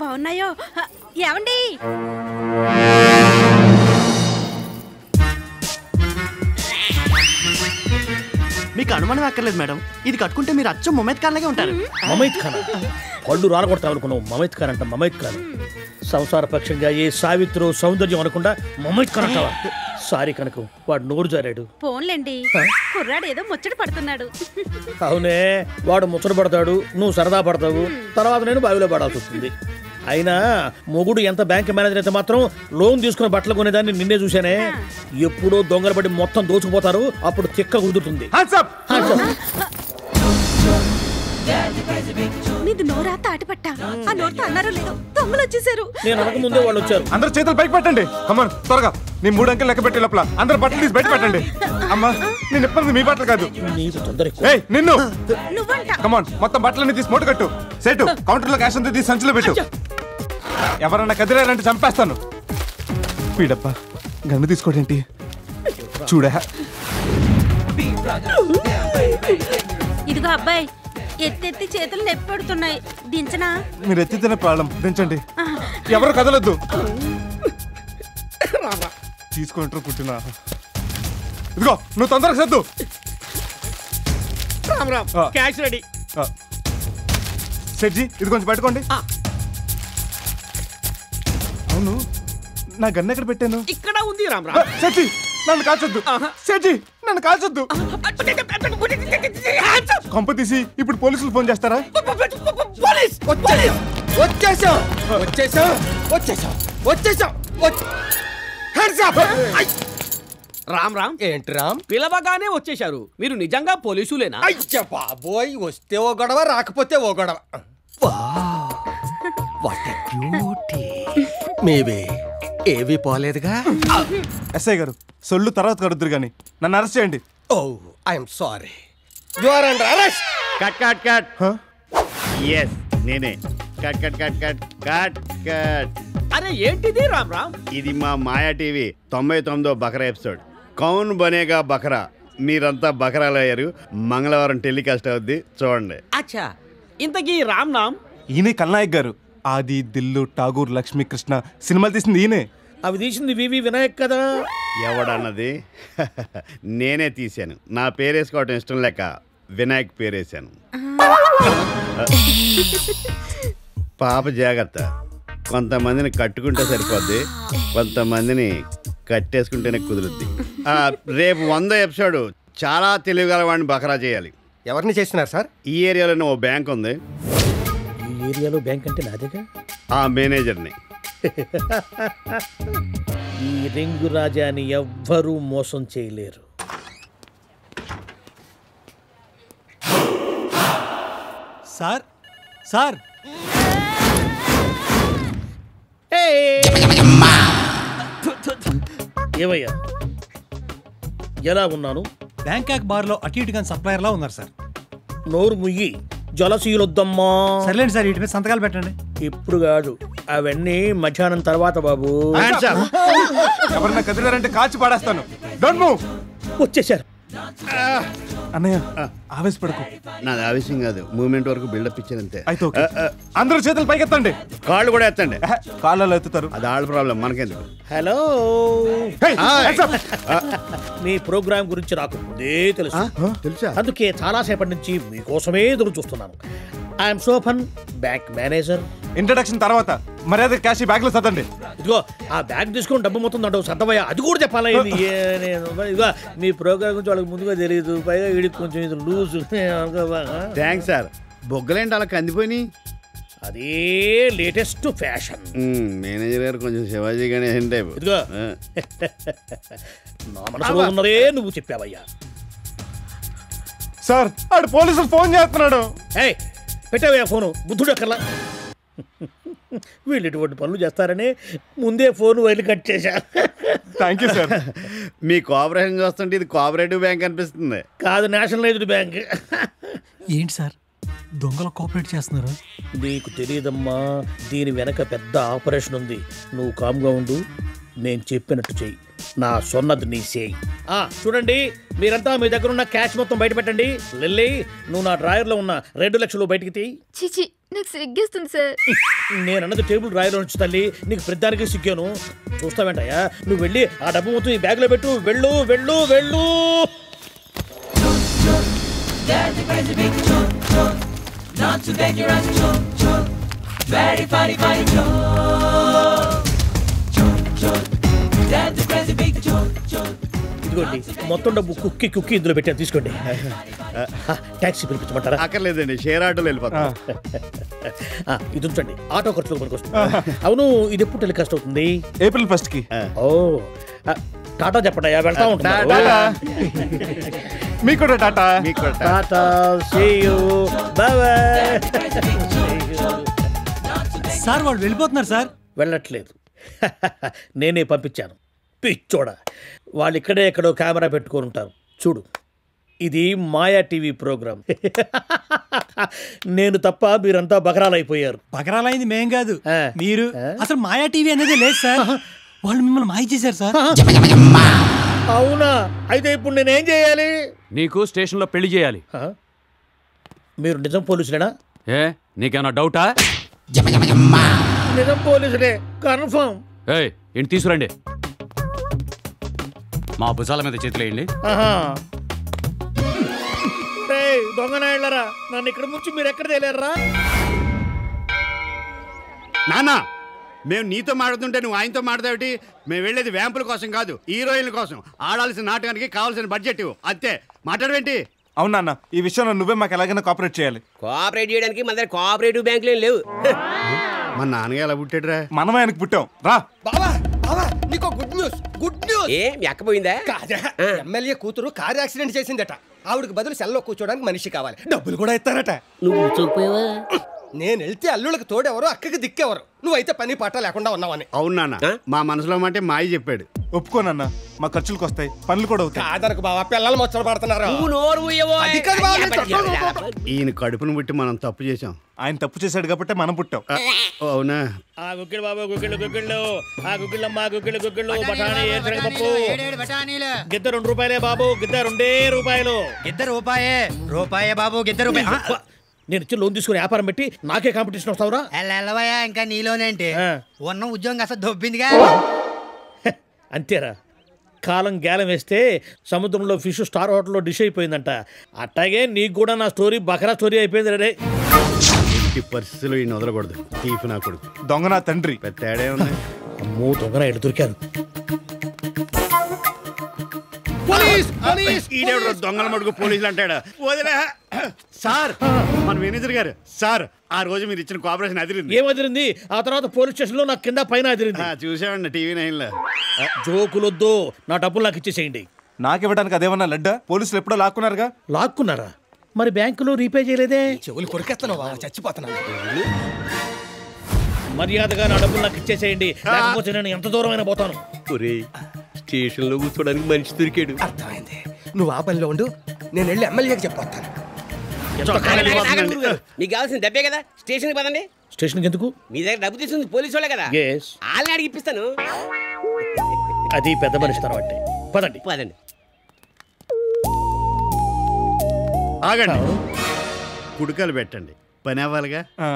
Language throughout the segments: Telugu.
బాగున్నాయో హ, ఏమండి మీకు అనుమానం అక్కర్లేదు మేడం ఇది కట్టుకుంటే మీరు అచ్చం మొమెత్ కార్లాగే ఉంటారు మమైత్ ఖాన్ పళ్ళు రాలగొడతావు అనుకున్నావు మమైత్ ఖాన్ అంట మమైత్ ఖాన్ సంసార పక్షంగా ఏ సావిత్రో సౌందర్యం అనకుండా మమైత్ ఖాన్ అంటావా సారీ కనుక వాడు నోరు జారాడు ఫోన్లేండి కుర్రాడు ఏదో ముచ్చట పడుతున్నాడు అవునే వాడు ముచ్చట పడతాడు నువ్వు సరదా పడతావు తర్వాత నేను బావిలో పడాల్సి వస్తుంది అయినా మొగుడు ఎంత బ్యాంక్ మేనేజర్ అయితే మాత్రం లోన్ తీసుకుని బట్టలు కొనేదాన్ని నిన్నే చూశానే ఎప్పుడో దొంగలు పడి మొత్తం దోచుకుపోతారు అప్పుడు తిక్క కుదురుతుంది నీది నోరా తాటిపట్ట ఆ నోటితో అన్నారో లేదో దొంగలు వచ్చేసారు నేను అనక ముందే వాళ్ళు వచ్చారు అందరూ చేతులు పైకి పెట్టండి కమన్ త్వరగా నీ మూడు అంకెలు లెక్క పెట్టే లోపల అందరూ బట్టలు తీసి బయట పెట్టండి అమ్మా నేను ఇప్పటిది మీ బట్టలు కాదు నీకు తొందర ఎక్కువ ఏయ్ నిన్ను నువ్వంట కమాన్ మొత్తం బట్టలన్నీ తీసి మూట కట్టు సెటు కౌంటర్ లో క్యాష్ అంతా తీసి సంచిలో పెట్టు ఎవరన్నా కదిలేరంటే చంపేస్తాను వీడప్ప గన్ను తీసుకోడేంటి చూడా ఇదిగో అబ్బాయి ఎత్తెత్తి చేతులు నొప్పి పెడుతున్నాయి దించనా మీరు ఎత్తితేనే ప్రాబ్లం దించండి ఎవరు కదలొద్దు తీసుకుంటారు పుట్టిన ఇదిగో నువ్వు తొందరగా సర్దు రామ్ రామ్ ఆ. క్యాష్ రెడీ ఆ. సెట్జీ ఇది కొంచెం పెట్టుకోండి అవును నా గన్ను ఎక్కడ పెట్టాను ఇక్కడ ఉంది రామ్ ఆ, రామ్ సెట్జీ నన్ను కాల్చొద్దు సెట్జీ నన్ను కాల్చొద్దు కొంప తీసి ఇప్పుడు పోలీసులు ఫోన్ చేస్తారా పోలీస్ పోలీస్ వచ్చేసాం వచ్చేసాం వచ్చేసాం వచ్చేసాం హ్యాండ్స్ అప్ రామ్ రామ్ ఏంటి రామ్ పిలవగానే వచ్చేశారు మీరు నిజంగా పోలీసులేనా అయ్య బాబోయ్ వస్తే ఓ గొడవ రాకపోతే ఓ గొడవ వాట్ బ్యూటీ మేబీ ఏవి పోలేదుగా ఎస్ఐ గారు సొల్లు తర్వాత కడుద్దురు కానీ నన్ను అరెస్ట్ చేయండి oh I'm sorry you are under arrest cut cut cut హ? ఎస్ నేనే cut cut cut cut cut cut అరే ఏంటిది రామ్ రామ్ ఇది మా మాయా టీవీ తొంభై తొమ్మిదో బకరా ఎపిసోడ్ కౌన్ బనేగా బకరా మీరంతా బకరాలు అయ్యారు మంగళవారం టెలికాస్ట్ అవుద్ది చూడండి అచ్చా ఇంతకీ రామ్ నామ్ ఈయనే కల్నాయక్ గారు ఆది దిల్లు ఠాగూర్ లక్ష్మీ కృష్ణ సినిమాలు తీసింది ఈయనే అవి తీసింది వివి వినాయక్ కదా ఎవడన్నది నేనే తీశాను నా పేరేసుకోవటం ఇష్టం లేక వినాయక్ పేరేశాను పాప జాగ్రత్త కొంతమందిని కట్టుకుంటే సరిపోద్ది కొంతమందిని కట్టేసుకుంటేనే కుదురుద్ది ఆ, రేపు వంద ఎపిసోడ్ చాలా తెలివిగల వాడిని బకరా చేయాలి ఎవరిని చేస్తున్నారు సార్ ఈ ఏరియాలోనే ఓ బ్యాంక్ ఉంది ఈ ఏరియాలో బ్యాంక్ అంటే నాదేగా ఆ మేనేజర్ని ఈ రింగు రాజాని ఎవ్వరూ మోసం చేయలేరు సార్ సార్ ఏమయ్యా ఎలా ఉన్నాను బ్యాంకాక్ బార్ లో అటు ఇటుగా సప్లయర్ లా ఉన్నారు సార్ నోరు ముయ్యి జలసీలొద్దమ్మా సర్లేండి సార్ ఇటు మీద సంతకాలు పెట్టండి ఇప్పుడు కాదు అవన్నీ మధ్యాహ్నం తర్వాత బాబు ఎవరన్నా కదిలారంటే కాల్చి పాడేస్తాను డోంట్ మూవ్ వచ్చేసారు అన్నయ్య ఆవేశపడకు నాది ఆవేశం కాదు మూమెంట్ వరకు బిల్డప్ ఇచ్చానంతే అయితే ఓకే అందరూ చేతులు పైకెత్తండి కాళ్ళు కూడా ఎత్తండి ఎహె, కాళ్ళలో ఎత్తుతారు అది ఆళ్ళ ప్రాబ్లం మనకెందుకు hello Hey, Hi. hands up. మీ ప్రోగ్రామ్ గురించి నాకు ముందే తెలుసు తెలుసా అందుకే చాలాసేపటి నుంచి మీకోసమే ఎదురు చూస్తున్నాను ఐఎమ్ సోఫన్ బ్యాంక్ మేనేజర్ ఇంట్రడక్షన్ తర్వాత మర్యాద క్యాష్ బ్యాగ్ లో సర్దండి ఇదిగో ఆ బ్యాగ్ తీసుకుని డబ్బు మొత్తం అంటావు సర్దవయ్య అది కూడా చెప్పాలా ఇది ఏ- నేను ఇదిగో మీ ప్రోగ్రామ్ గురించి వాళ్ళకి ముందుగా తెలియదు పైగా వీడికి కొంచెం ఇది లూజ్ థ్యాంక్స్ సార్ బొగ్గలేంటి అలా కందిపోయి అదే లేటెస్ట్ ఫ్యాషన్ మేనేజర్ గారు కొంచెం శివాజీ గణేశన్ టైప్ ఇదిగో. నా మనసులో ఉన్నదే నువ్వు చెప్పావయ్యా సార్ ఆడు పోలీసులు ఫోన్ చేస్తున్నాడు ఏయ్ పెట్టావయ్యా ఫోను బుద్ధుడు అక్కర్లా వీళ్ళు ఇటువంటి పనులు చేస్తారని ముందే ఫోన్ వైర్లు కట్ చేశా థ్యాంక్ యూ సార్ మీ కోఆపరేషన్ చూస్తుంటే ఇది కోఆపరేటివ్ బ్యాంక్ అనిపిస్తుంది కాదు నేషనలైజ్డ్ బ్యాంక్ ఏంటి సార్ దొంగలు కోఆపరేట్ చేస్తున్నారు నీకు తెలియదమ్మా దీని వెనక పెద్ద ఆపరేషన్ ఉంది నువ్వు కామ్గా ఉండు నేను చెప్పినట్టు చెయ్యి నా సొన్నది నీ చేయి ఆ, చూడండి మీరంతా మీ దగ్గర ఉన్న క్యాష్ మొత్తం బయట పెట్టండి లిల్లీ నువ్వు నా డ్రాయర్లో ఉన్న రెండు లక్షలు బయటికి తీ చిచి నాకు సిగ్గేస్తుంది సార్ నేను అన్నది టేబుల్ డ్రాయర్లో నుంచి తల్లి నీకు ప్రతిదానికి సిగ్గాను చూస్తావేంటయ్యా నువ్వు వెళ్ళి ఆ డబ్బు మొత్తం ఈ బ్యాగ్లో పెట్టు వెళ్ళు వెళ్ళు వెళ్ళు ఇదిగోండి మొత్తం డబ్బు కుక్కి కుక్కి ఇందులో పెట్టాను తీసుకోండి ఆ, ట్యాక్సీ పిలిపించమంటారా అక్కర్లేదండి షేర్ ఆటోలో వెళ్ళిపోతాం ఆ, ఇది ఉంచండి ఆటో ఖర్చులు మనకు వస్తుంది అవును ఇది ఎప్పుడు టెలికాస్ట్ అవుతుంది ఏప్రిల్ ఫస్ట్ కి ఓ ఆ, టాటా చెప్పండి అయ్యా వెళ్తా ఉంటాను టాటా మీకు కూడా టాటా మీకు కూడా tata see you. Bye bye. Sir వాళ్ళు వెళ్ళిపోతున్నారు సార్ వెళ్ళట్లేదు నేనే పంపించాను పిచ్చోడ వాళ్ళు ఇక్కడే ఎక్కడో కెమెరా పెట్టుకొని ఉంటారు చూడు ఇది మాయా టీవీ ప్రోగ్రామ్ నేను తప్ప మీరంతా బకరాలైపోయారు బకరాలైంది మేం కాదు ఆ. మీరు ఆ? అసలు మాయా టీవీ అనేది లేదు సార్ వాళ్ళు మిమ్మల్ని మాయ చేశారు సార్ అవునా అయితే ఇప్పుడు నేనేం చేయాలి నీకు స్టేషన్లో పెళ్లి చేయాలి ఆ? మీరు నిజం పోలీసులేనా ఏ నీకేమన్నా డౌటా నిజం పోలీసులే కన్ఫర్మ్ ఏయ్ ఇంటి తీసుకురండి మా భుజాల మీద చేతులేయండి ఆహా రేయ్, దొంగ నాయళ్ళరా నన్ను ఇక్కడ ముంచి మీరు ఎక్కడ తేలేరా నానా మేము నీతో మాట్లాడుతుంటే నువ్వు ఆయనతో మాట్లాడేటి మేము వెళ్ళేది వ్యాంపుల కోసం కాదు హీరోయిన్ల కోసం ఆడాల్సిన నాటకానికి కావాల్సిన బడ్జెట్ ఇవ్వు అంతే మాట్లాడవేంటి అవునా అన్న ఈ విషయంలో నువ్వే మాకు ఎలాగైనా కాపరేట్ చేయాలి కోఆపరేట్ చేయడానికి మన దగ్గర కోఆపరేటివ్ బ్యాంకులు ఏం లేవు మా నాన్నగా ఎలా పుట్టాడురా మనమే ఆయనకు పుట్టాం రా బావా బావా నీకు గుడ్ న్యూస్ గుడ్ న్యూస్ ఏ మీ అక్క పోయిందా కాదా ఎమ్మెల్యే కూతురు కారు యాక్సిడెంట్ చేసిందట ఆవిడకి బదులు సెల్లో కూర్చోడానికి మనిషి కావాలి డబ్బులు కూడా ఇస్తారట నువ్వు చూపోయావా నేను వెళ్తే అల్లుళ్ళకి తోడెవరు అక్కకి దిక్కెవరు నువ్వైతే పని పాట లేకుండా ఉన్నావని అవును నాన్న మా మనసులో మాట మాయ చెప్పాడు ఒప్పుకోనన్న మా ఖర్చులకు వస్తాయి పనులు కూడా అవుతాయి కాదనకు బావా పిల్లలు ముచ్చట పడుతున్నారు నువ్వు నోరు మూయవో. అది కాదు బావ, నేను అయ్యా, చెప్పను. ఈయన కడుపును పుట్టి మనం తప్పు చేశాం ఆయన తప్పు చేశాడు కాబట్టి మనం పుట్టాం ఆ, అవునా ఆ గుగ్గిళ్ళు బాబు గుగ్గిళ్ళు గుగ్గిళ్ళు ఆ గుగ్గిళ్ళమ్మ గుగ్గిళ్ళు గుగ్గిళ్ళు బఠానీ ఏసరగ పప్పు గిద్ద రెండు రూపాయలే బాబు గిద్ద రెండే రూపాయలు ఇద్దరు రూపాయే రూపాయే బాబు ఇద్దరు రూపాయి వా, నేను ఇచ్చి లోన్ తీసుకుని వ్యాపారం పెట్టి నాకే కాంపిటీషన్ వస్తావురా వెళ్ళవయ్యా ఇంకా నీలోనేంటి ఆ. ఉన్న ఉద్యోగం అసలు దొబ్బిందిగా అంతేరా కాలం గేలం వేస్తే సముద్రంలో ఫిష్ స్టార్ హోటల్లో డిష్ అయిపోయిందంట అట్టాగే నీకు కూడా నా స్టోరీ బకరా స్టోరీ అయిపోయింది రే ఎట్టి పరిస్థితుల్లో ఈయన వదలకూడదు తీపి నా కొడుకు దొంగ నా తండ్రి పెద్ద తేడా ఉంది అమ్మో దొంగన ఎడు దొరికారు ఈడెవడు దొంగల మడుగు పోలీసులు అంటాడా వదిలే సార్ మన మేనేజర్ గారు సార్ ఆ రోజు మీరు ఇచ్చిన కోఆపరేషన్ అదిరింది ఏం అదిరింది ఆ తర్వాత పోలీస్ స్టేషన్ లో నాకు కింద పైన అదిరింది ఆ, చూసామండి టీవీ నైన్ లో జోకులొద్దు నా డబ్బులు నాకు ఇచ్చేసేయండి నాకివ్వడానికి అదేమన్నా లడ్డా పోలీసులు ఎప్పుడో లాక్కున్నారుగా లాక్కున్నారా మరి బ్యాంకులో రీపే చేయలేదే చెవులు కొరికేస్తున్నావు బావ చచ్చిపోతున్నాను మర్యాదగా నా డబ్బులు నాకు ఇచ్చేసేయండి లేకపోతే నేను ఎంత దూరమైనా పోతాను స్టేషన్ లో కూర్చోడానికి మనిషి దొరికాడు అర్థమైంది నువ్వు ఆ పనిలో ఉండు నేను వెళ్ళి ఎమ్మెల్యేకి చెప్పొస్తాను మీకు కావాల్సిన డబ్బే కదా స్టేషన్ పదండి స్టేషన్కి ఎందుకు మీ దగ్గర డబ్బు తీసుకుంది పోలీసు వాళ్ళే కదా ఎస్ వాళ్ళని అడిగి ఇప్పిస్తాను అది పెద్ద మనిషి తర్వాత పదండి పదండి ఆగండి కుడుకలు పెట్టండి పని అవ్వాలిగా ఆ,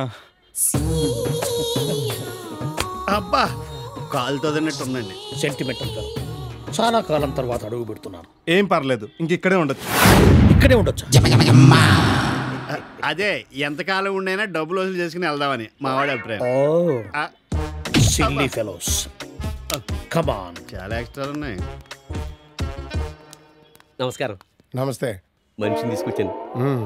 అబ్బా కాలుతో తిన్నట్టు ఉందండి సెంటిమెంటల్ గా చాలా కాలం తర్వాత అడుగు పెడుతున్నాను ఏం పర్లేదు ఇంక ఇక్కడే ఉండొచ్చు ఇక్కడే ఉండొచ్చా అ- అదే ఎంతకాలం ఉండైనా డబ్బులు వసూలు చేసుకుని వెళ్దామని మా వాడి అభిప్రాయం ఓ ఆ, సిల్లీ ఫెలోస్ కమాన్ చాలా ఎక్స్ట్రాలు ఉన్నాయి నమస్కారం నమస్తే మనిషిని తీసుకొచ్చాను మ్మ్.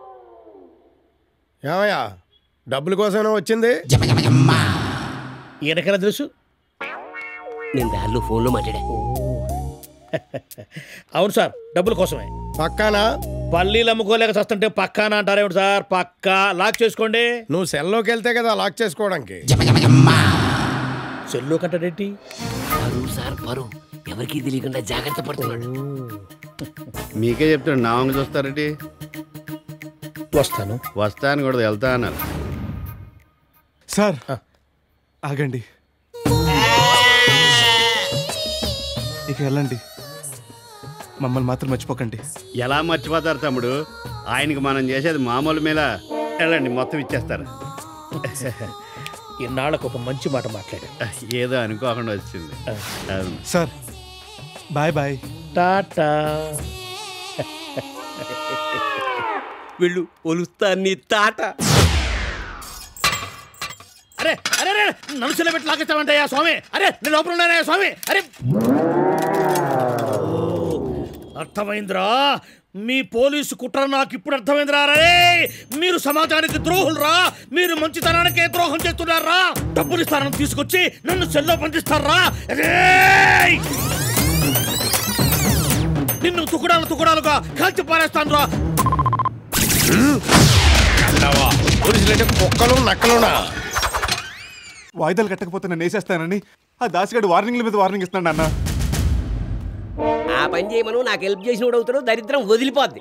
ఏమయ్యా డబ్బుల కోసమైనా వచ్చింది ఈయనకైనా తెలుసు నేను దారిలో ఫోన్లో మాట్లాడా అవును సార్ డబ్బుల కోసమే పక్కానా పల్లీలు అమ్ముకోలేక చస్తుంటే పక్కాన అంటారేమిటి సార్ పక్కా లాక్ చేసుకోండి నువ్వు సెల్లోకి వెళ్తే కదా లాక్ చేసుకోవడానికి సెల్లు కట్టడేంటి పరువు సార్ పరువు ఎవరికి తెలియకుండా జాగ్రత్త పడుతున్నాడు మీకే చెప్తాడు నా వంగ చూస్తారటి వస్తాను వస్తా అని కూడా వెళ్తా అన్నారు సార్ ఆగండి ఇక వెళ్ళండి మమ్మల్ని మాత్రం మర్చిపోకండి ఎలా మర్చిపోతారు తమ్ముడు ఆయనకి మనం చేసేది మామూలు మీద వెళ్ళండి మొత్తం ఇచ్చేస్తారు ఇన్నాళ్ళకు ఒక మంచి మాట మాట్లాడా ఏదో అనుకోకుండా వచ్చింది అవును. సార్ బాయ్ బాయ్ టాటా వెళ్ళు ఒలుస్తా నీ తాట అరే అరే అరే నన్ను పెట్టి లాగేస్తామంటయ్యా స్వామి అరే నేను లోపల ఉన్నానయ్యా స్వామి అరే ఓ, అర్థమైందిరా మీ పోలీసు కుట్ర నాకు ఇప్పుడు అర్థమైందిరా రే మీరు సమాజానికి ద్రోహులరా మీరు మంచితనానికే ద్రోహం చేస్తున్నారా డబ్బులు ఇస్తారని తీసుకొచ్చి నన్ను సెల్లో పంపిస్తారా రేయ్! నిన్ను తుకుడాలు తుకుడాలుగా కాల్చి పారేస్తాను రా పోలీసులు అంటే కుక్కలు నక్కలునా వాయిదాలు కట్టకపోతే నన్ను వేసేస్తానని ఆ దాసిగాడు వార్నింగ్ల మీద వార్నింగ్ ఇస్తున్నాడు అన్న ఆ పని చేయమను నాకు హెల్ప్ చేసినోడు అవుతాడు దరిద్రం వదిలిపోద్ది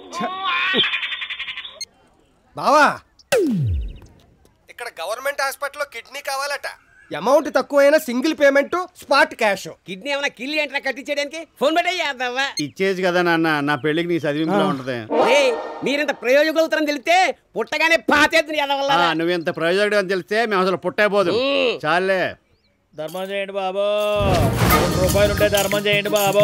బావా ఇక్కడ గవర్నమెంట్ హాస్పిటల్లో కిడ్నీ కావాలట అమౌంట్ తక్కువైనా single payment spot cash kidney ఏమైనా కిల్లి అంటే కట్టించేయడానికి ఫోన్ పెట్టేద్దావా ఇచ్చేసి కదా నాన్న నా పెళ్ళికి నీ చదివింపులో ఉంటది మీరింత ప్రయోజకులు అవుతారని తెలిస్తే పుట్టగానే పాతేద్ది ఆ, నువ్వెంత ప్రయోజకుడు అని తెలిస్తే మేము అసలు పుట్టేపోదు చాలే ధర్మం చేయండి బాబు రెండు రూపాయలు ఉంటే ధర్మం చేయండి బాబు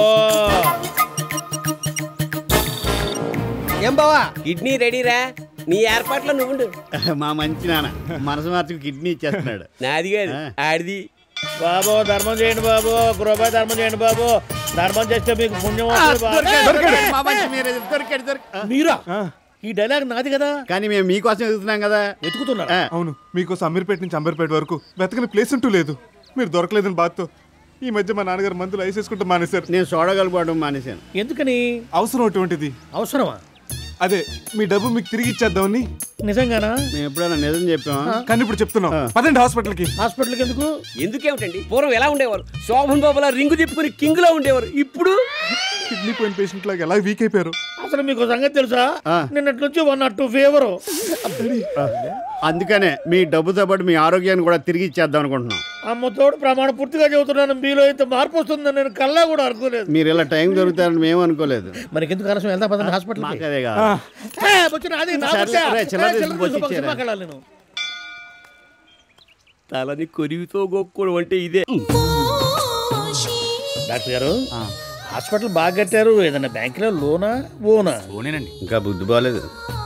ఏం బావా కిడ్నీ రెడీరా నీ ఏర్పాట్లో నువ్వు ఉండు మా మంచి నాన్న మనసు మార్చుకు కిడ్నీ ఇచ్చేస్తున్నాడు నాది కాదు ఆడిది బాబు ధర్మం చేయండి బాబు ఒక రూపాయి ధర్మం చేయండి బాబు ధర్మం చేస్తే మీకు పుణ్యం వస్తుంది బాబు. మా మంచి మీరే దొరికాడు, దొరికి- మీరా ఈ డైలాగ్ నాది కదా కానీ మేము మీకోసం ఎదుగుతున్నాం కదా వెతుకుతున్నా అవును మీకోసం అమీర్పేట నుంచి అంబర్పేట వరకు వెతకని ప్లేస్ అంటూ లేదు మీరు దొరకలేదని బాధతో ఈ మధ్య మా నాన్నగారు మందులు ఐసేసుకుంటూ మానేశారు నేను చూడగలుగుకోవడం మానేశాను ఎందుకని అవసరం అటువంటిది అవసరమా అదే మీ డబ్బు మీకు తిరిగి ఇచ్చేద్దామని నిజంగానా మేము ఎప్పుడైనా నిజం చెప్పామా కానీ ఇప్పుడు చెప్తున్నాం పదండి హాస్పిటల్కి హాస్పిటల్కి ఎందుకు ఎందుకేమిటండి పూర్వం ఎలా ఉండేవారు శోభన్ బాబులా రింగు తిప్పుకుని కింగ్ లో ఉండేవారు ఇప్పుడు కిడ్నీ పోయిన పేషెంట్ లాగా ఎలా వీక్ అయిపోయారు అసలు మీకు సంగతి తెలుసా ఆ. నిన్నటి నుంచి వన్ నాట్ టూ ఫీవర్ అందుకనే మీ డబ్బుతో పాటు మీ ఆరోగ్యాన్ని కూడా తిరిగి ఇచ్చేద్దాం అనుకుంటున్నాం అమ్మ తోడు ప్రమాణ పూర్తిగా చెబుతున్నాను మీలో ఇంత మార్పు వస్తుందని నేను కల్లా కూడా అనుకోలేదు మీరు ఇలా టైం దొరుకుతారని మేము అనుకోలేదు మనకి ఎందుకు ఆలస్యం వెళ్దాం పదండి హాస్పిటల్ మాకు అదే కాదు సరే, సరే, చిల్లర తీసుకొని వచ్చి ఇచ్చేరా. నేను తలని కొరివితో గొక్కుడు అంటే ఇదే డాక్టర్ గారు హాస్పిటల్ బాగా కట్టారు ఏదైనా బ్యాంకులో లోనా ఓనా ఓనేనండి ఇంకా బుద్ధి బాగాలేదు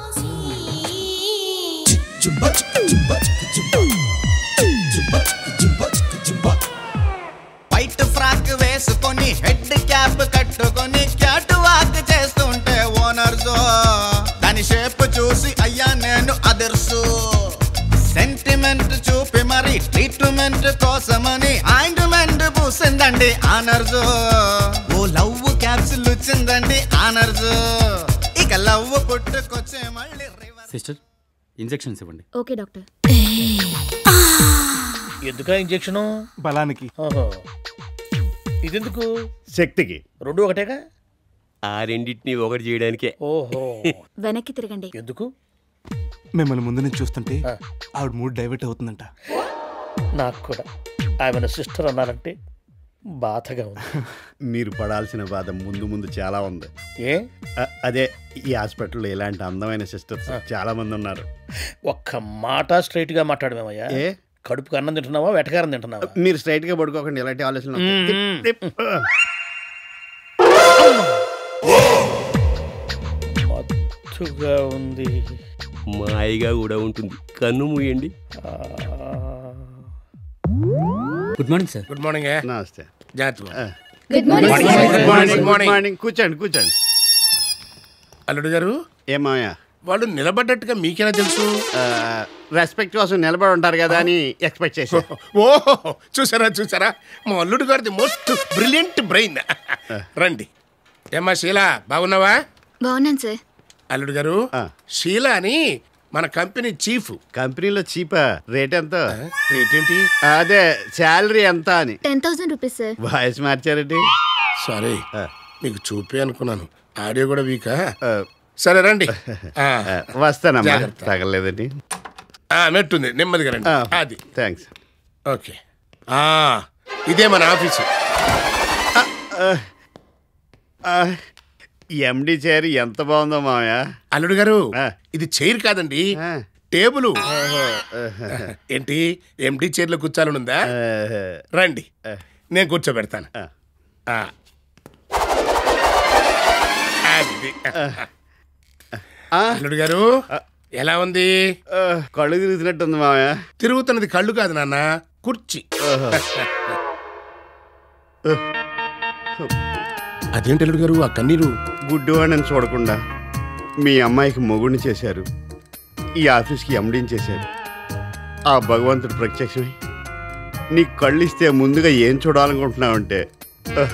వైట్ ఫ్రాక్ వేసుకొని హెడ్ క్యాప్ కట్టుకొని క్యాట్ వాక్ చేస్తుంటే ఓనర్స్ దాని షేప్ చూసి అయ్యా నేను అదర్సు సెంటిమెంట్ చూపి మరి ట్రీట్మెంట్ కోసమని ఆయింట్మెంట్ పూసిందండి ఆనర్స్ ఓ లవ్ క్యాప్సుల్ వచ్చిందండి ఆనర్స్ ఇక లవ్ పుట్టుకొచ్చే మళ్ళీ సిస్టర్ ఇంజెక్షన్స్ ఇవ్వండి ఓకే డాక్టర్ ఎందుకా ఇంజెక్షను బలానికి ఓహో ఇదెందుకు శక్తికి రెండు ఒకటేగా ఆ రెండింటిని ఒకటి చేయడానికే ఓహో వెనక్కి తిరగండి ఎందుకు మిమ్మల్ని ముందు నుంచి చూస్తుంటే ఆవిడ మూడ్ డైవర్ట్ అవుతుందంట నాకు కూడా ఆమె సిస్టర్ అన్నారంటే బాధగా ఉంది మీరు పడాల్సిన బాధ ముందు ముందు చాలా ఉంది ఏ అ- అదే ఈ హాస్పిటల్లో ఇలాంటి అందమైన సిస్టర్స్ చాలా మంది ఉన్నారు ఒక్క మాట స్ట్రైట్ గా మాట్లాడమేమయ్యా ఏ కడుపుకి అన్నం తింటున్నావా వెటకారం తింటున్నావా మీరు స్ట్రైట్ గా పడుకోకండి ఇలాంటి ఆలోచన మ్మ్. మత్తుగా ఉంది మాయగా కూడా ఉంటుంది కన్ను మూయండి good morning sir good morning నమస్తే జాగ్రత్త good good morning morning. Good morning కూర్చోండి కూర్చోండి అల్లుడు గారు ఏమాయా వాళ్ళు నిలబడ్డట్టుగా మీకెలా తెలుసు రెస్పెక్ట్ కోసం నిలబడి ఉంటారు కదా అని ఎక్స్పెక్ట్ చేశా ఓ చూసారా చూసారా మా అల్లుడు గారిది మోస్ట్ బ్రిలియంట్ బ్రెయిన్ రండి ఏమ్మా షీలా బాగున్నావా బాగున్నాను సార్ అల్లుడు గారు షీలా అని మన కంపెనీ చీఫ్ కంపెనీలో చీపా రేట్ ఎంత రేట్ ఏంటి అదే శాలరీ ఎంత అని ten thousand rupees sir voice మార్చారండి సారీ మీకు చూపే అనుకున్నాను ఆడియో కూడా వీకా సరే రండి ఆ, వస్తానమ్మా జాగ్రత్త. తగలేదండి ఆ, మెట్టుంది నెమ్మదిగా రండి అది థ్యాంక్స్ ఓకే ఆ, ఇదే మన ఆఫీసు ఎండి చైర్ ఎంత బాగుందో మామయ్య అల్లుడు గారు ఇది చైర్ కాదండి టేబుల్ ఏంటి ఎంటీ చైర్లో కూర్చోాలనుందా రండి నేను కూర్చోబెడతాను ఆ. అది. అల్లుడు గారు ఎలా ఉంది కళ్ళు తిరుగుతున్నట్టుంది మామయ్య తిరుగుతున్నది కళ్ళు కాదు నాన్న కుర్చీ అదేంటి అల్లుడు గారు ఆ కన్నీరు గుడ్డివాడిని చూడకుండా మీ అమ్మాయికి మొగుడిని చేశారు ఈ ఆఫీస్కి ఎండీని చేశారు ఆ భగవంతుడు ప్రత్యక్షమై నీ కళ్ళు ఇస్తే ముందుగా ఏం చూడాలనుకుంటున్నావంటే ఆహ్,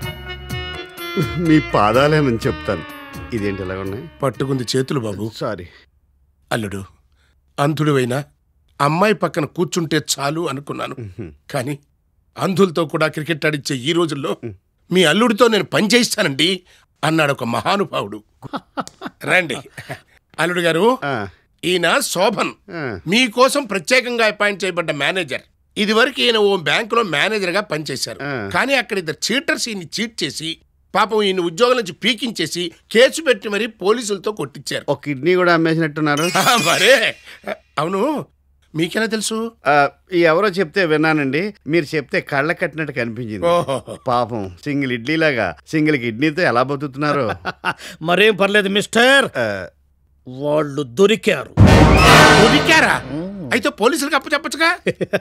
మీ పాదాలేనని చెప్తాను ఇదేంటి ఎలా ఉన్నాయి పట్టుకుంది చేతులు బాబు సారీ అల్లుడు అంధుడువైనా అమ్మాయి పక్కన కూర్చుంటే చాలు అనుకున్నాను కానీ అంధులతో కూడా క్రికెట్ ఆడిచ్చే ఈ రోజుల్లో మీ అల్లుడితో నేను పని చేయిస్తానండి అన్నాడు ఒక మహానుభావుడు రండి అల్లుడు గారు ఈయన శోభన్ మీకోసం ప్రత్యేకంగా అపాయింట్ చేయబడ్డ మేనేజర్ ఇదివరకు ఈయన ఓ బ్యాంకులో మేనేజర్ గా పనిచేశారు కానీ అక్కడ ఇద్దరు చీటర్స్ ఈయన్ని చీట్ చేసి పాపం ఈయన ఉద్యోగం నుంచి పీకించేసి కేసు పెట్టి మరీ పోలీసులతో కొట్టించారు ఒక కిడ్నీ కూడా అమ్మేసినట్టున్నారు మరే అవును మీకెలా తెలుసు ఆ, ఈ ఎవరో చెప్తే విన్నానండి మీరు చెప్తే కళ్ళ కట్టినట్టు కనిపించింది ఓహో. పాపం సింగిల్ ఇడ్లీలాగా సింగిల్ కిడ్నీతో ఎలా బతుకుతున్నారు మరేం పర్లేదు మిస్టర్ వాళ్ళు దొరికారు దొరికారా అయితే పోలీసులకు అప్పు చెప్పచ్చుగా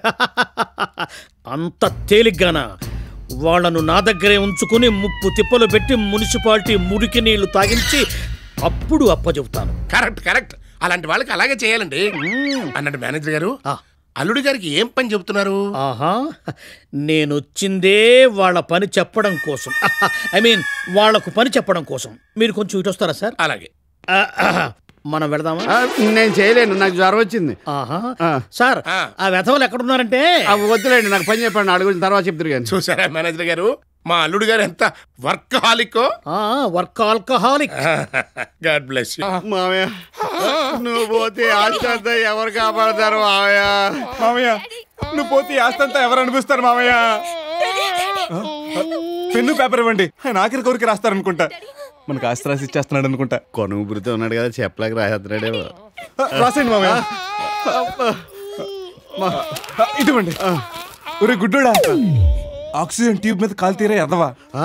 అంత తేలిగ్గానా వాళ్ళను నా దగ్గరే ఉంచుకుని ముప్పు తిప్పలు పెట్టి మున్సిపాలిటీ మురికి నీళ్లు తాగించి అప్పుడు అప్పచెబుతాను కరెక్ట్ కరెక్ట్ అలాంటి వాళ్ళకి అలాగే చేయాలండి అన్నట్టు మేనేజర్ గారు అల్లుడి గారికి ఏం పని చెబుతున్నారు ఆహా నేను వచ్చిందే వాళ్ళ పని చెప్పడం కోసం ఐ మీన్ వాళ్లకు పని చెప్పడం కోసం మీరు కొంచెం ఇటు వస్తారా సార్ అలాగే మనం వెళదామా ఆ, నేను చేయలేను నాకు జ్వరం వచ్చింది ఆహా సార్ ఆ వెధవలు ఎక్కడున్నారంటే ఆ, వద్దులేండి నాకు పని చెప్పండి అడుగు తర్వాత చెప్తారు కానీ చూసారా మేనేజర్ గారు మా అల్లుడు గారు ఎంత వర్క్ హాలికో work alcoholic god bless you మామయ్య నువ్వు పోతే ఆశ్చర్య ఎవరు కాపాడతారు మామయ్య మామయ్య నువ్వు పోతే ఈ ఆస్తి అంతా ఎవరు అనిపిస్తారు మామయ్య పెన్ను పేపర్ ఇవ్వండి ఆయన ఆఖరి కోరిక రాస్తారనుకుంటా మనకు ఆస్తి రాసి ఇచ్చేస్తున్నాడు అనుకుంటా కొను ఊపిరితో ఉన్నాడు కదా చెప్పలేక రాసేస్తున్నాడేమో రాసేయండి మామయ్య ఇటువంటి ఒరే గుడ్డోడా ఆక్సిజన్ ట్యూబ్ మీద కాలు తీరే ఎదవా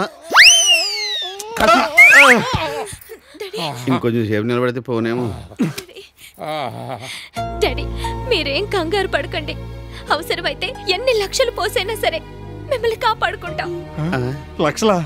ఇంకొంచెం సేపు నిలబడితే పోనేమో డాడీ మీరేం కంగారు పడకండి అవసరమైతే ఎన్ని లక్షలు పోసైనా సరే మిమ్మల్ని కాపాడుకుంటాం లక్షలా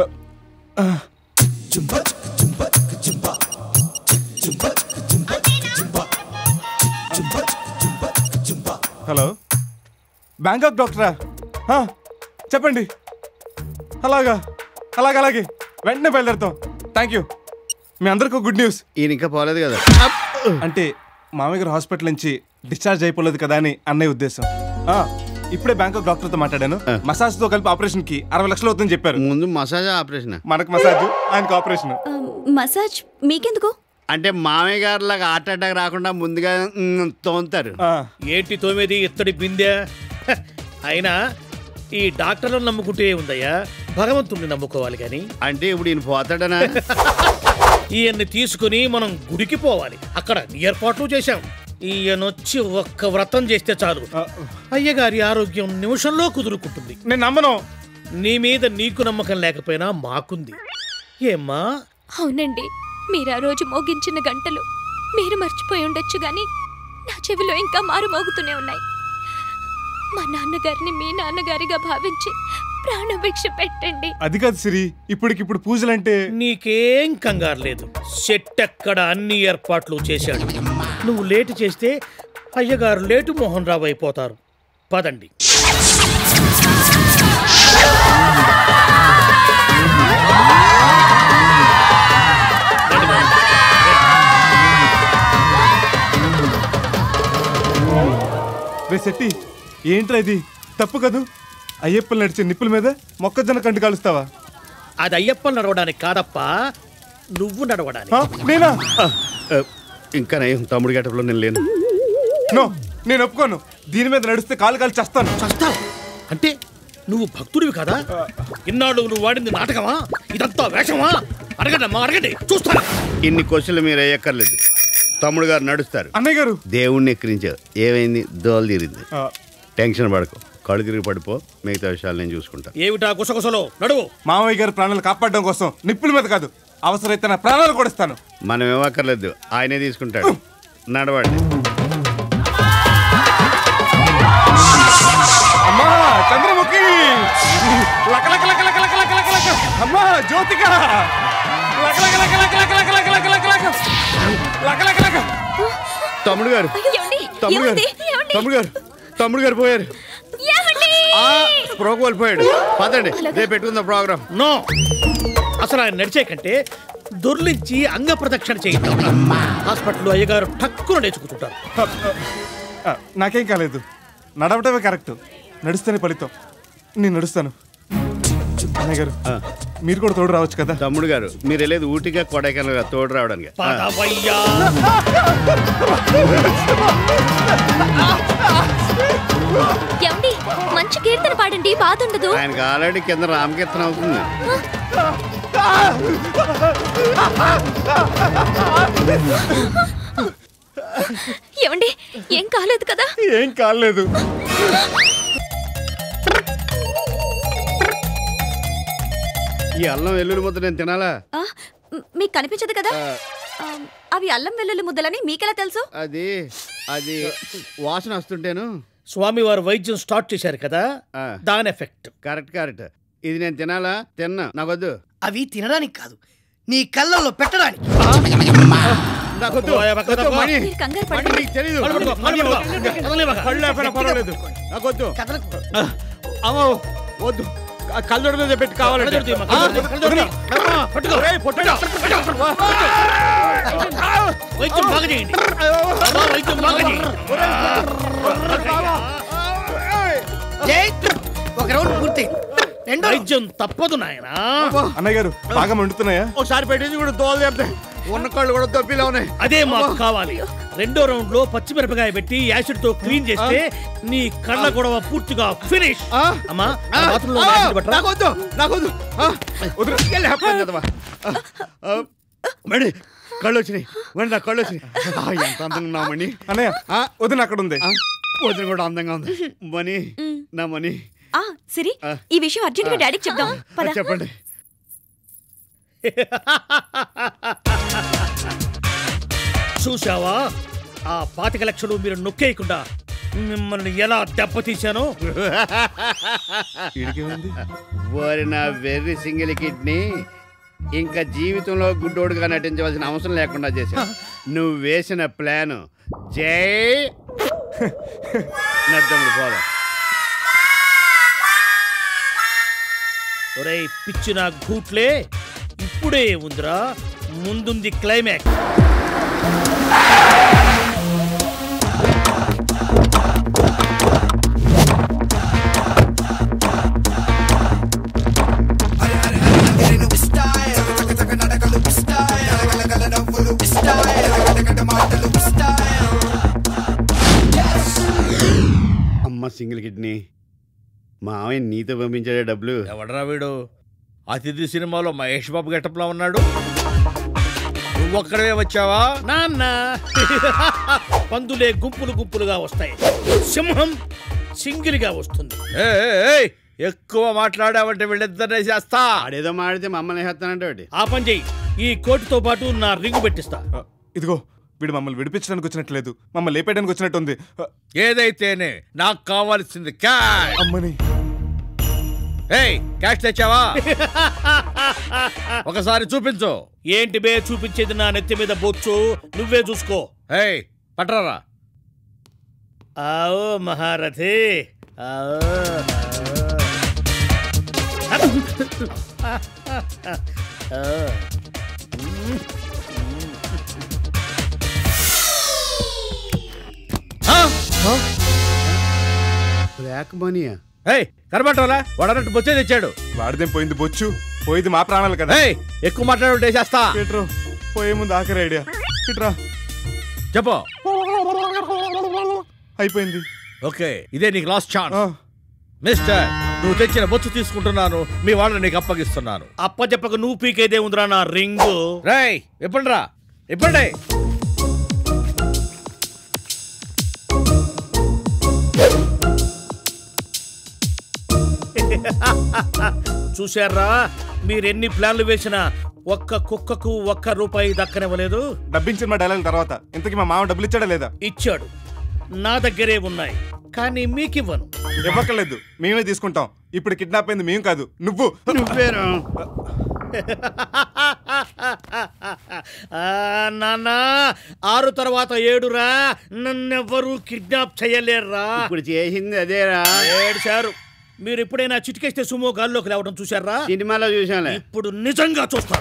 హలో బ్యాంకాక్ డాక్టరా ఆ, చెప్పండి అలాగా అలాగే అలాగే వెంటనే బయలుదేరుతాం థ్యాంక్ యూ మీ అందరికీ గుడ్ న్యూస్ ఈయన ఇంకా పోలేదు కదా అంటే మామయ్య గారు హాస్పిటల్ నుంచి డిశ్చార్జ్ అయిపోలేదు కదా అని అన్నయ్య ఉద్దేశం ఆ, ఇప్పుడే బ్యాంకాక్ డాక్టర్తో మాట్లాడాను మసాజ్ తో కలిపి ఆపరేషన్ కి అరవై లక్షలు అవుతుందని చెప్పారు ముందు మసాజ్ ఆపరేషన్ మనకు మసాజ్ ఆయనకు ఆపరేషన్ మసాజ్ మీకెందుకు అంటే మామయ్య గారు లాగా హార్ట్ అటాక్ రాకుండా ముందుగా మ్, తోముతారు ఏంటి తోమేది ఇత్తడి బిందె హ, అయినా ఈ డాక్టర్లను నమ్ముకుంటే ఉందయ్యా భగవంతుణ్ణి నమ్ముకోవాలి కానీ అంటే ఇప్పుడు ఈయన పోతాడనా ఈయన్ని తీసుకుని మనం గుడికి పోవాలి అక్కడ ఏర్పాట్లు చేశాం ఈయనొచ్చి ఒక్క వ్రతం చేస్తే చాలు అయ్యగారి ఆరోగ్యం నిమిషంలో కుదురుకుంటుంది నేను నమ్మను నీ మీద నీకు నమ్మకం లేకపోయినా మాకుంది ఏమ్మా అవునండి మీరు ఆ రోజు మోగించిన గంటలు మీరు మర్చిపోయి ఉండొచ్చు గాని నా చెవిలో ఇంకా మారు మోగుతూనే ఉన్నాయి మా నాన్నగారిని మీ నాన్నగారిగా భావించి ప్రాణభిక్ష పెట్టండి అది కాదు సిరి ఇప్పటికిప్పుడు పూజలంటే నీకేం కంగారు లేదు సెట్ ఎక్కడ అన్ని ఏర్పాట్లు చేశాడు నువ్వు లేటు చేస్తే అయ్యగారు లేటు మోహన్ రావు అయిపోతారు పదండి రే శెట్టి ఏంట్రా ఇది తప్పు కదూ అయ్యప్పలు నడిచే నిప్పుల మీద మొక్కజొన్న కంటి కాలుస్తావా అది అయ్యప్ప నడవడానికి కాదప్ప నువ్వు నడవడానికి ఆ, నేనా ఇంకా నయం తమ్ముడు గేటప్లో నేను లేను నో నేను ఒప్పుకోను దీని మీద నడిస్తే కాలు కాలు చేస్తాను చస్తావు అంటే నువ్వు భక్తుడివి కదా ఇన్నాళ్ళు నువ్వు వాడింది నాటకమా ఇదంతా వేషమా అడగండి అమ్మా అడగండి చూస్తాను ఇన్ని క్వశ్చన్లు మీరు వేయక్కర్లేదు తమ్ముడు గారు నడుస్తారు అన్నయ్య గారు దేవుణ్ణి ఎక్కిరించావు ఏమైంది దోలు తీరింది టెన్షన్ పడకు కళ్ళు తిరిగి పడిపో మిగతా విషయాలు నేను చూసుకుంటా ఏమిటా గుసగుసలో నడువు మామయ్య గారి ప్రాణాలు కాపాడడం కోసం నిప్పుల మీద కాదు అవసరమైతే నా ప్రాణాలు కూడా ఇస్తాను మనం ఏమక్కర్లేదు ఆయనే తీసుకుంటాడు నడవండి అమ్మా చంద్రముఖి లక లక లక లక లక లక లక లక అమ్మా జ్యోతిక లక లక లక లక లక లక లక లక లక లక లక లక లక తమ్ముడు గారు ఏమండి? తమ్ముడు గారు ఏమండి? ఏమండి? తమ్ముడు గారు తమ్ముడు గారు పోయారు ఏమండి? స్ప్రోక్ కోల్పోయాడు పదండి రేపు పెట్టుకుందాం ప్రోగ్రామ్ నో అసలు ఆయన నడిచే కంటే దొర్లించి అంగ ప్రదక్షిణ చేయిద్దాం హాస్పిటల్లో అయ్యగారు టక్కున నేర్చుకుంటుంటారు ఆ, నాకేం కాలేదు నడవటమే కరెక్ట్ నడుస్తేనే ఫలితం నేను నడుస్తాను అన్నయ్య గారు మీరు కూడా తోడు రావచ్చు కదా తమ్ముడు గారు మీరు వెళ్ళేది ఊటిగా కొడైకెనాల్ తోడు రావడానికి ఆ. పదవయ్యా ఏమండి మంచి కీర్తన పాడండి బాధ ఉండదు ఆయనకి ఆల్రెడీ కింద రామకీర్తన అవుతుంది ఏమండి ఏం కాలేదు కదా ఏం కాలేదు ఈ అల్లం వెల్లుల్లి ముద్ద నేను తినాలా ఆ, మ్, మీకు కనిపించదు కదా ఆ, అవి అల్లం వెల్లుల్లి ముద్దలని మీకెలా తెలుసు అది అది వాసన వస్తుంటేను స్వామివారు వైద్యం స్టార్ట్ చేశారు కదా దాని ఎఫెక్ట్ కరెక్ట్ కరెక్ట్ ఇది నేను తినాలా తిన్నా నాకొద్దు అవి తినడానికి కాదు నీ కళ్ళల్లో పెట్టడానికి నాకొద్దు వద్దు, మణి. మీరు కంగారు మణి, నీకు తెలీదు. మణి, కళ్ళు లేకపోయినా పర్వాలేదు నాకొద్దు అమ్మో వద్దు ఆ కళ్ళజోడు మీద పెట్టి కావాలంటే కళ్ళజోడు తీయమ్మా, ఆ, కళ్ళజోడు, కళ్ళజోడు తీ. అమ్మా, ఒరేయ్, పొట్టోడా. వైద్యం బాగా చేయండి బాబా, వైద్యం బాగా చేయండి ఒక రౌండ్ పూర్తి రెండో వైద్యం తప్పదు నాయనా అన్నయ్య గారు బాగా మండుతున్నాయా ఒకసారి పెట్టింది కూడా దోలు చెప్తే ఉన్న కళ్ళు కూడా తప్పిలా ఉన్నాయి అదే మాకు కావాలి రెండో రౌండ్ లో పచ్చిమిరపకాయ పెట్టి యాసిడ్ తో క్లీన్ చేస్తే నీ కళ్ళ గొడవ పూర్తిగా ఫినిష్ అమ్మా ఆ bathroom లో యాసిడ్ పట్టరా? నాకొద్దు నాకొద్దు ఆ, వదిలు. వెళ్ళి హ్యాపీ కదమ్మా. ఆ, ఆ, మణి కళ్ళు వచ్చినాయి మణి నా కళ్ళు వచ్చినాయి ఆ, ఎంత అందంగా ఉన్నావు మణి అన్నయ్య వదిన అక్కడ ఉంది వదిన కూడా అందంగా ఉంది మణి నా మణి ఆ సిరి ఈ విషయం అర్జెంట్ గా డాడీకి చెప్దాం పద చెప్పండి చూసావా ఆ పాతిక లక్షలు మీరు నొక్కేయకుండా మిమ్మల్ని ఎలా దెబ్బతీశానో ఓరి నా వెర్రి సింగిల్ కిడ్నీ ఇంకా జీవితంలో గుడ్డోడుగా నటించవలసిన అవసరం లేకుండా చేశా నువ్వు వేసిన ప్లాన్ జై నడ్డముడు పోదాం ఒరేయ్ పిచ్చిన గూట్లే ఇప్పుడే ఉందిరా ముందుంది క్లైమాక్స్ అమ్మ సింగిల్ కిడ్నీ మావయ్య నీతో పంపించాడే డబ్బులు ఎవడరా వీడు అతిథి సినిమాలో మహేష్ బాబు గెటప్లో ఉన్నాడు నువ్వొక్కడే వచ్చావా నాన్న పందులే గుంపులు గుంపులుగా వస్తాయి సింహం సింగిల్గా వస్తుంది ఏయ్, ఏయ్, ఏయ్, ఎక్కువ మాట్లాడావంటే వీళ్ళిద్దరినే చేస్తా ఆడేదో మాడితే మమ్మల్ని వేస్తానంటే ఒకటి ఆ పని చెయ్యి ఈ కోటితో పాటు నా రింగు పెట్టిస్తా ఇదిగో వీడు మమ్మల్ని విడిపించడానికి వచ్చినట్లేదు మమ్మల్ని లేపేయడానికి వచ్చినట్టు ఉంది ఏదైతేనే నాకు కావాల్సింది క్యాష్ అమ్మని ఏయ్ క్యాష్ తెచ్చావా ఒకసారి చూపించు ఏంటి బే చూపించేది నా నెత్తి మీద బొచ్చు నువ్వే చూసుకో ఏయ్ పట్రారా ఆవో మహారథి ఆవో, ఆవో. ఆ. బ్లాక్ మనీయా ఏయ్ కనబట్టాలా వాడన్నట్టు బొచ్చే తెచ్చాడు వాడిదేం పోయింది బొచ్చు పోయింది మా ప్రాణాలు కదా ఏయ్ ఎక్కువ మాట్లాడు చేస్తా పీటరు పోయే ముందు ఆఖరి ఐడియా ఇట్రా చెప్పు అయిపోయింది ఓకే ఇదే నీకు లాస్ట్ ఛాన్స్ మిస్టర్ నువ్వు తెచ్చిన బొచ్చు తీసుకుంటున్నాను మీ వాళ్ళని నీకు అప్పగిస్తున్నాను అప్ప చెప్పక నువ్వు పీకేదే ఉందిరా నా రింగు రేయ్ ఎప్పుడు రా ఎప్పుడే చూశారా మీరెన్ని ప్లాన్లు వేసినా ఒక్క కుక్కకు ఒక్క రూపాయి దక్కనివ్వలేదు డబ్బించిన మా డైలాగ్ తర్వాత ఇంతకీ మా మామ డబ్బులు ఇచ్చాడా లేదా ఇచ్చాడు నా దగ్గరే ఉన్నాయి కానీ మీకివ్వను ఇవ్వక్కర్లేదు మేమే తీసుకుంటాం ఇప్పుడు కిడ్నాప్ అయింది మేము కాదు నువ్వు నువ్వేరా ఆ, నాన్న ఆరు తర్వాత ఏడురా నన్నెవ్వరూ కిడ్నాప్ చేయలేరురా ఇప్పుడు చేసింది అదేరా ఏడ్చారు మీరు ఎప్పుడైనా చిటికేస్తే సుమో గాల్లోకి లేవడం చూశారా సినిమాలో చూసాలే ఇప్పుడు నిజంగా చూస్తారు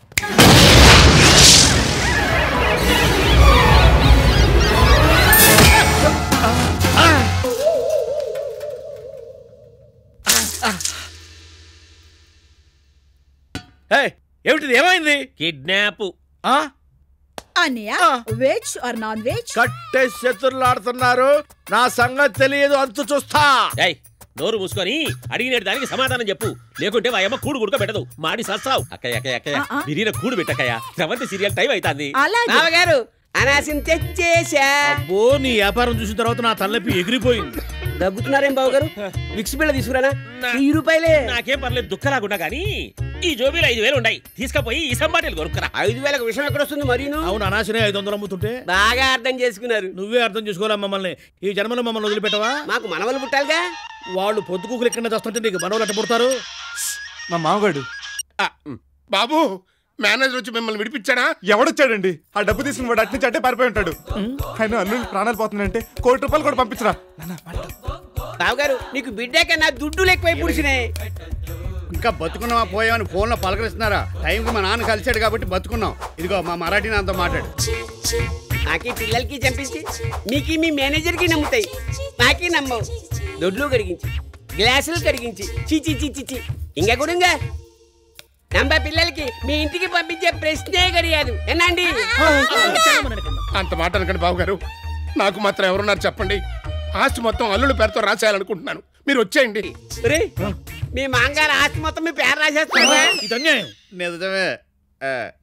ఏయ్, ఏమిటిది ఏమైంది కిడ్నాప్ అన్నయ్య వెజ్ ఆర్ నాన్ వెజ్ కట్టే శత్రులాడుతున్నారు నా సంగతి తెలియదు అంతు చూస్తా ఏయ్ నోరు మూసుకొని అడిగిన దానికి సమాధానం చెప్పు లేకుంటే వాయమ్మ కూడు గుడుక పెట్టదు మాడి సస్తావు అక్కయ్య అక్కయ్య అక్కయ్య ఆ, ఆ. బిరీన కూడు పెట్టక్కయ్య సెవెంత్ సీరియల్ టైం అవుతుంది అలాగే. బావగారు అనాసిని తెచ్చేసా అబ్బో నీ వ్యాపారం చూసిన తర్వాత నా తలనొప్పి ఎగిరిపోయింది దగ్గుతున్నారేం బావగారు విక్స్ బిళ్ళ తీసుకురానా వెయ్యి రూపాయలే నాకేం పర్లేదు దుఃఖలాగుండా గానీ ఈ జోబీలో ఐదు వేలు ఉన్నాయి తీసుకపోయి ఈ సంబాటిలు కొనుక్కరా ఐదు వేలకు విషయం ఎక్కడ వస్తుంది మరీను అవును అనాశనే ఐదు వందలు అమ్ముతుంటే బాగా అర్థం చేసుకున్నారు నువ్వే అర్థం చేసుకోవాలా మమ్మల్ని ఈ జన్మలో మమ్మల్ని వదిలిపెట్టవా మాకు మనవలు పుట్టాలిగా వాళ్ళు పొద్దుకూకులు ఎక్కడ చేస్తుంటే నీకు మనవలు ఎట్ట పుడతారు మా మామగాడు బాబు మేనేజర్ వచ్చి మిమ్మల్ని విడిపించాడా ఎవడొచ్చాడండి ఆ డబ్బు తీసుకుని వాడు అట్నుంచి అట్టే పారిపోయి ఉంటాడు ఆయన అల్లుళ్ళు ప్రాణాలు పోతున్నాయంటే కోటి రూపాయలు కూడా పంపించరా బావగారు నీకు బిడ్డ కన్నా దుడ్డులు ఎక్కువై పుడిచినాయి ఇంకా బతుకున్నావా పోయావని ఫోన్లో పలకరిస్తున్నారా టైంకి మా నాన్న కలిశాడు కాబట్టి బతుకున్నాం ఇదిగో మా మరాఠీ నాతో మాట్లాడు నాకి పిల్లలకి చంపించి మీకు మీ మేనేజర్కి నమ్ముతాయి నాకి నమ్మవు దొడ్లు కడిగించి గ్లాసులు కడిగించి చిచి చిచి చి ఇంకా కూడా ఇంకా నమ్మ పిల్లలకి మీ ఇంటికి పంపించే ప్రశ్నే గడియాదు ఎనండి అంత మాట అనకండి బాబు గారు నాకు మాత్రం ఎవరున్నారు చెప్పండి ఆస్తి మొత్తం అల్లుడి పేరుతో రాసేయాలనుకుంటున్నాను మీరు వచ్చేయండి రే మీ మాంగారు ఆస్తి మొత్తం మీ పేరు రాసేస్తారా ఇది అన్యాయం నిజమే ఆ,